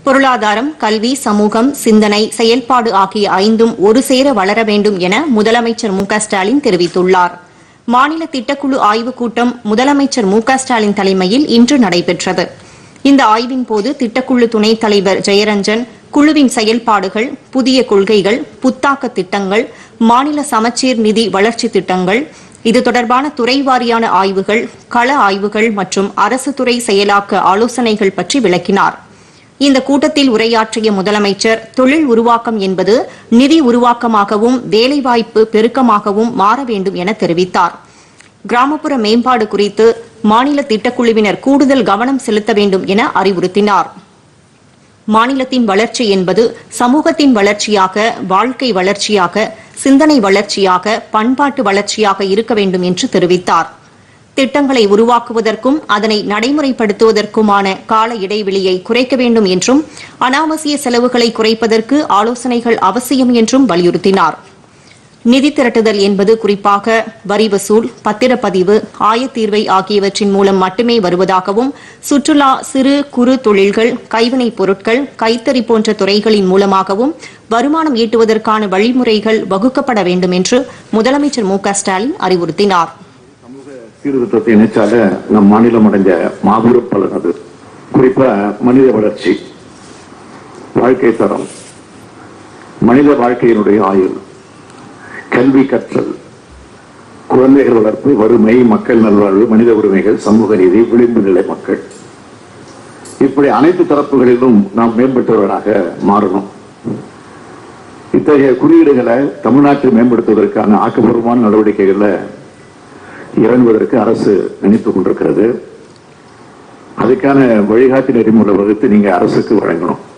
பொருளாதாரம் கல்வி சமூகம் சிந்தனை செயல்பாடு ஆகிய ஐந்தும் ஒரு சேர வளர வேண்டும் என முதலமைச்சர் மு க ஸ்டாலின் தெரிவித்துள்ளார் மாநில திட்டக்குழு ஆய்வுக் கூட்டம் முதலமைச்சர் மு க ஸ்டாலின் தலைமையில் இன்று நடைபெற்றது இந்த ஆய்வின் போது திட்டக்குழு துணைத் தலைவர் ஜெயரஞ்சன் குழுவின் செயல்பாடுகள் புதிய கொள்கைகள் புத்தாக்க திட்டங்கள் மாநில சமச்சீர் நிதி வளர்ச்சி திட்டங்கள் இது தொடர்பான துறை வாரியான ஆய்வுகள் கள ஆய்வுகள் மற்றும் அரசு துறை செயலாக்க ஆலோசனைகள் பற்றி விளக்கினார் இந்த கூட்டத்தில் உரையாற்றிய முதலமைச்சர் தொழில் உருவாக்கம் என்பது நிதி உருவாக்கமாகவும் வேலைவாய்ப்பு பெருக்கமாகவும் மாற வேண்டும் என தெரிவித்தார் கிராமப்புற மேம்பாடு குறித்து மாநில திட்டக்குழுவினர் கூடுதல் கவனம் செலுத்த வேண்டும் என அறிவுறுத்தினார் மாநிலத்தின் வளர்ச்சி என்பது சமூகத்தின் வளர்ச்சியாக வாழ்க்கை வளர்ச்சியாக சிந்தனை வளர்ச்சியாக பண்பாட்டு வளர்ச்சியாக இருக்க வேண்டும் என்று தெரிவித்தார் திட்டங்களை உருவாக்குவதற்கும் அதனை நடைமுறைப்படுத்துவதற்குமான கால இடைவெளியை குறைக்க வேண்டும் என்றும் அனாவசிய செலவுகளை குறைப்பதற்கு ஆலோசனைகள் அவசியம் என்றும் வலியுறுத்தினார் நிதி திரட்டுதல் என்பது குறிப்பாக வரி வசூல் பத்திரப்பதிவு ஆயத்தீர்வை ஆகியவற்றின் மூலம் மட்டுமே வருவதாகவும் சுற்றுலா சிறு குறு தொழில்கள் கைவினைப் பொருட்கள் கைத்தறி போன்ற துறைகளின் மூலமாகவும் வருமானம் ஈட்டுவதற்கான வழிமுறைகள் வகுக்கப்பட வேண்டும் என்று முதலமைச்சர் மு க ஸ்டாலின் அறிவுறுத்தினார் சீர்திருத்தத்தை நினைச்சால நம் மாநிலம் அடைஞ்ச மாபெரும் பலன் அது குறிப்பா மனித வளர்ச்சி வாழ்க்கை தரம் மனித வாழ்க்கையினுடைய ஆயுள் கல்வி கற்றல் குழந்தைகள் வளர்ப்பு வறுமை மக்கள் நல்வாழ்வு மனித உரிமைகள் சமூக நீதி விளிம்பு நிலை மக்கள் இப்படி அனைத்து தரப்புகளிலும் நாம் மேம்பட்டவர்களாக மாறணும் இத்தகைய குறியீடுகளை தமிழ்நாட்டை மேம்படுத்துவதற்கான ஆக்கப்பூர்வமான நடவடிக்கைகளை இறங்குவதற்கு அரசு நினைத்துக் கொண்டிருக்கிறது அதுக்கான வழிகாட்டி நெறிமுறை வகுத்து நீங்க அரசுக்கு வழங்கணும்